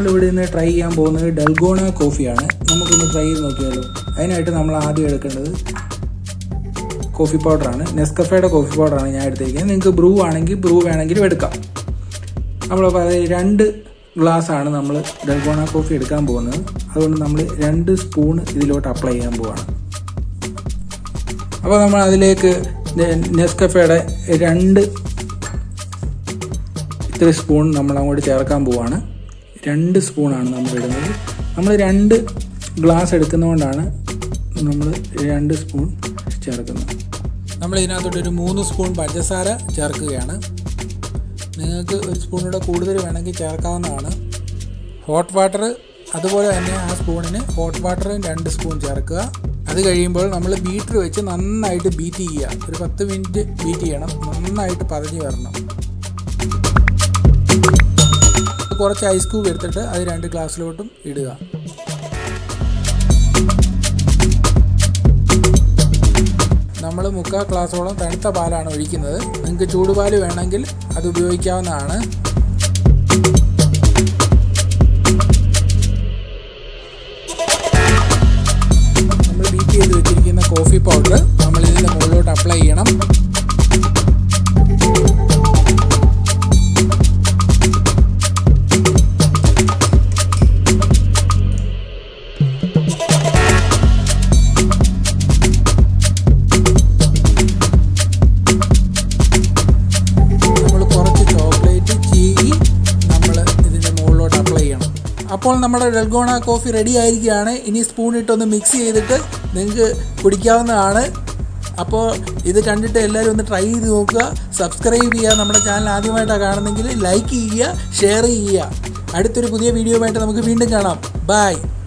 നമ്മളിവിടെ നിന്ന് ട്രൈ ചെയ്യാൻ പോകുന്നത് ഡൽഗോണ കോഫിയാണ് നമുക്കൊന്ന് ട്രൈ ചെയ്ത് നോക്കിയാലോ അതിനായിട്ട് നമ്മൾ ആദ്യം എടുക്കേണ്ടത് കോഫി പൗഡറാണ് നെസ്കഫയുടെ കോഫി പൗഡറാണ് ഞാൻ എടുത്തിരിക്കുന്നത് നിങ്ങൾക്ക് ബ്രൂ ആണെങ്കിൽ ബ്രൂ വേണമെങ്കിലും എടുക്കാം നമ്മൾ രണ്ട് ഗ്ലാസ് ആണ് നമ്മൾ ഡൽഗോണ കോഫി എടുക്കാൻ പോകുന്നത് അതുകൊണ്ട് നമ്മൾ രണ്ട് സ്പൂൺ ഇതിലോട്ട് അപ്ലൈ ചെയ്യാൻ പോവാണ് അപ്പോൾ നമ്മൾ അതിലേക്ക് നെസ്കഫയുടെ രണ്ട് ഇത്ര സ്പൂൺ നമ്മൾ അങ്ങോട്ട് ചേർക്കാൻ പോവാണ് രണ്ട് സ്പൂണാണ് നമ്മൾ ഇടുന്നത് നമ്മൾ രണ്ട് ഗ്ലാസ് എടുക്കുന്നതുകൊണ്ടാണ് നമ്മൾ രണ്ട് സ്പൂൺ ചേർക്കുന്നത് നമ്മൾ ഇതിനകത്തോട്ട് ഒരു മൂന്ന് സ്പൂൺ പഞ്ചസാര ചേർക്കുകയാണ് നിങ്ങൾക്ക് ഒരു സ്പൂണൂടെ കൂടുതൽ വേണമെങ്കിൽ ചേർക്കാവുന്നതാണ് ഹോട്ട് വാട്ടർ അതുപോലെ തന്നെ ആ സ്പൂണിന് ഹോട്ട് വാട്ടറും രണ്ട് സ്പൂൺ ചേർക്കുക അത് കഴിയുമ്പോൾ നമ്മൾ ബീറ്റർ വെച്ച് നന്നായിട്ട് ബീറ്റ് ചെയ്യുക ഒരു പത്ത് മിനിറ്റ് ബീറ്റ് ചെയ്യണം നന്നായിട്ട് പതഞ്ഞ് വരണം കുറച്ച് ഐസ് ക്യൂബ് എടുത്തിട്ട് അത് രണ്ട് ഗ്ലാസ്സിലോട്ടും ഇടുക നമ്മൾ മുക്കാൽ ഗ്ലാസോളം തണുത്ത പാലാണ് ഒഴിക്കുന്നത് നിങ്ങൾക്ക് ചൂടുപാൽ വേണമെങ്കിൽ അത് ഉപയോഗിക്കാവുന്നതാണ് നമ്മൾ ബീറ്റ് ചെയ്ത് വെച്ചിരിക്കുന്ന കോഫി പൗഡർ നമ്മൾ ഇതിൻ്റെ മുകളിലോട്ട് അപ്ലൈ ചെയ്യണം നമ്മൾ കുറച്ച് ചോക്ലേറ്റ് ചീകി നമ്മൾ ഇതിൻ്റെ മുകളിലോട്ട് അപ്ലൈ ചെയ്യണം അപ്പോൾ നമ്മുടെ ഡൽഗോണ കോഫി റെഡി ആയിരിക്കുകയാണ് ഇനി സ്പൂൺ ഇട്ടൊന്ന് മിക്സ് ചെയ്തിട്ട് നിങ്ങൾക്ക് കുടിക്കാവുന്നതാണ് അപ്പോൾ ഇത് കണ്ടിട്ട് എല്ലാവരും ഒന്ന് ട്രൈ ചെയ്ത് നോക്കുക സബ്സ്ക്രൈബ് ചെയ്യുക നമ്മുടെ ചാനൽ ആദ്യമായിട്ടാണ് കാണുന്നെങ്കിൽ ലൈക്ക് ചെയ്യുക ഷെയർ ചെയ്യുക അടുത്തൊരു പുതിയ വീഡിയോ ആയിട്ട് നമുക്ക് വീണ്ടും കാണാം ബൈ